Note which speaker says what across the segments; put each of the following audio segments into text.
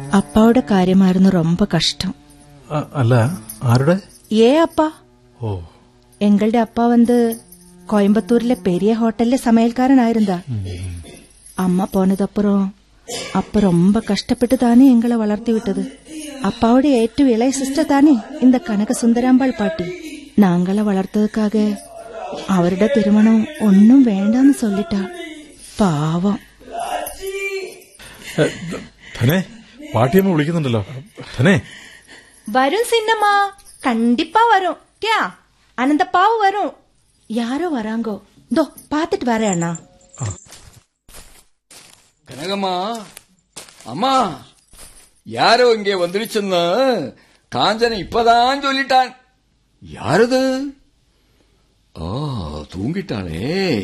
Speaker 1: അപ്പാവുടെ കാര്യമായിരുന്നു ரொம்ப കഷ്ടം
Speaker 2: അ- അല്ല ആരുടെ
Speaker 1: ഏ അപ്പ
Speaker 2: ഓ
Speaker 1: എങ്ങളുടെ அப்பா வந்து கோயம்புத்தூர்ல பெரிய ஹோட்டல்ல சமையல்காரனாயிருந்தா அம்மா போனதப்புறம் அப்ப ரொம்ப கஷ்டப்பட்டு தானே எங்களை வளர்த்தி விட்டது அப்பாவோட ഏറ്റവും இளைய சிஸ்டர் தானே இந்த கனக சுந்தராம்பாள் பாட்டி நாங்கள வளர்த்ததுக்காக அவருடைய திருமணம் ஒன்னும் வேண்டாம்னு சொல்லிட்டா பாவம்
Speaker 2: എ, ധ- ധനേ പാട്ടിയമ്മ വിളിക്കുന്നുണ്ടല്ലോ ധനേ
Speaker 1: வரும் சின்னம்மா கண்டிப்பா வரும் கே அனந்தப்பாவு வரும் யாரோ வராங்கோ இதோ பாத்துட்டு வரேன் அண்ணா
Speaker 3: கனகம்மா அம்மா யாரோ இங்கே வந்துருச்சுன்னு காஞ்சன இப்பதான் சொல்லிட்டான் யாரது ஆ தூங்கிட்டாளே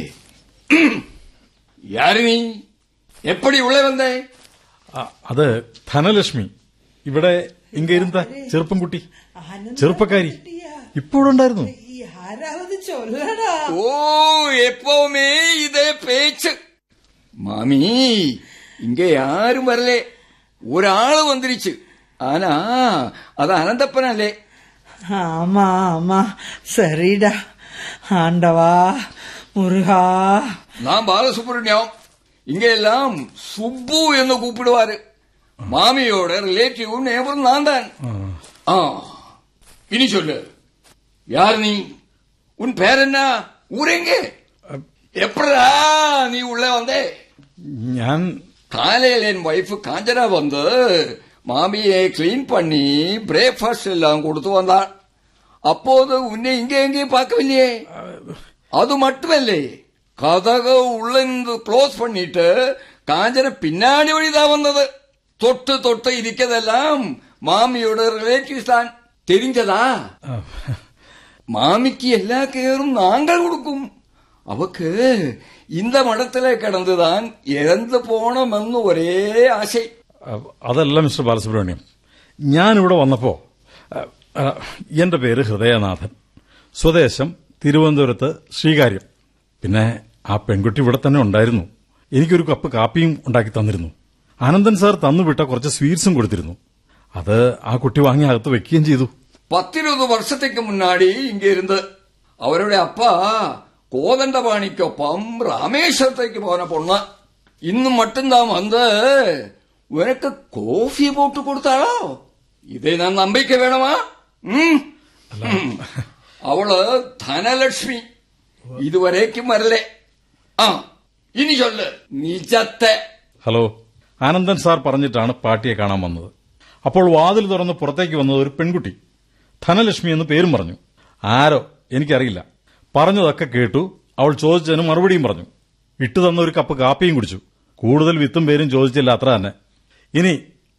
Speaker 3: யாரு நீ எப்படி உள்ளே வந்தே
Speaker 2: അ- അത് ധനലക്ഷ്മി ഇവിടെ ഇങ്ങ ഇരുന്ന ചെറുപ്പം കുട്ടി ചെറുപ്പക്കാരി ഇപ്പോഴുണ്ടായിരുന്നു
Speaker 4: யாராவது சொல்லடா
Speaker 3: ஓ எப்பவுமே இதே பேச்சு மாமி இங்க யாரும் வரலே ஒரு ஆளு வந்துருச்சு ஆனா அது அனந்தப்பனல்லே
Speaker 4: ஆமா ஆமா சரிடா ஆண்டவா முருகா
Speaker 3: நான் பாலசுப்ரமணியம் இங்க எல்லாம் சுப்பு என்று கூப்பிடுவாரு மாமியோட ரிலேட்டிவ் நேபரும் நான் தான் ஆ இனி சொல்லு யார் நீ உன் பேர் என்ன ஊரெங்க எப்படா நீ உள்ள வந்தே
Speaker 2: ഞാൻ
Speaker 3: காலையில என் ஒய்ஃப் காஞ்சனா வந்து மாமியை கிளீன் பண்ணி பிரேக்ஃபாஸ்ட் எல்லாம் கொடுத்து வந்தாள் அப்போது உன்னை இங்கே எங்கேயும் பார்க்கவில்லையே அது மட்டுமல்லே கதக உள்ள இருந்து க்ளோஸ் பண்ணிட்டு காஞ்சன பின்னாடி வழிதான் வந்தது தொட்டு தொட்டு இருக்கிறதெல்லாம் மாமியோட ரிலேட்டிவ்ஸ் தான் தெரிஞ்சதா மாமிக்கு எல்லா கேரும் நாங்கள் கொடுக்கும் அவக்கு இந்த மடத்துல கிடந்துதான் இறந்து போனோமெന്ന് ഒരേ ആശை
Speaker 2: അ- അതല്ല മിസ്റ്റർ ബാലസുബ്രഹ്മണ്യം ഞാൻ ഇവിടെ വന്നപ്പോ അ, അ, എന്റെ പേര് ഹൃദയനാഥൻ സ്വദേശം തിരുവനന്തപുരത്ത് ശ്രീകാര്യം പിന്നെ ആ പെൺകുട്ടി ഇവിടെ തന്നെ ഉണ്ടായിരുന്നു എനിക്കൊരു കപ്പ് കാപ്പിയും ഉണ്ടാക്കി തന്നിരുന്നു ആനന്ദൻ സാർ തന്നുവിട്ട കുറച്ച് സ്വീറ്റ്സും കൊടുത്തിരുന്നു അത് ആ കുട്ടി വാങ്ങി അകത്ത് വെക്കുകയും ചെയ്തു
Speaker 3: പത്തിരുപത് വർഷത്തേക്ക് മുന്നാടി ഇങ്ങ ഇരുന്ന് അവരുടെ അപ്പ കോതണ്ടപാണിക്കൊപ്പം രാമേശ്വരത്തേക്ക് പോന പൊണ്ണ് ഇന്ന് മട്ടുംതാൻ വന്ന് ഉനക്ക് കോഫി പോട്ട് കൊടുത്താളോ ഇതേ ഞാൻ നമ്പിക്ക വേണമാ ഉം. ഉം. അവള് ധനലക്ഷ്മി ഇതുവരേക്കും വരലേ ആ ഇനി ചൊല്ല് നിജത്തെ
Speaker 2: ഹലോ ആനന്ദൻ സാർ പറഞ്ഞിട്ടാണ് പാട്ടിയെ കാണാൻ വന്നത് അപ്പോൾ വാതിൽ തുറന്ന് പുറത്തേക്ക് വന്നത് ഒരു പെൺകുട്ടി ധനലക്ഷ്മി എന്ന് പേരും പറഞ്ഞു ആരോ എനിക്കറിയില്ല പറഞ്ഞതൊക്കെ കേട്ടു അവൾ ചോദിച്ചതിന് മറുപടിയും പറഞ്ഞു ഇട്ടു തന്ന ഒരു കപ്പ് കാപ്പിയും കുടിച്ചു കൂടുതൽ വിത്തും പേരും ചോദിച്ചില്ല അത്ര തന്നെ ഇനി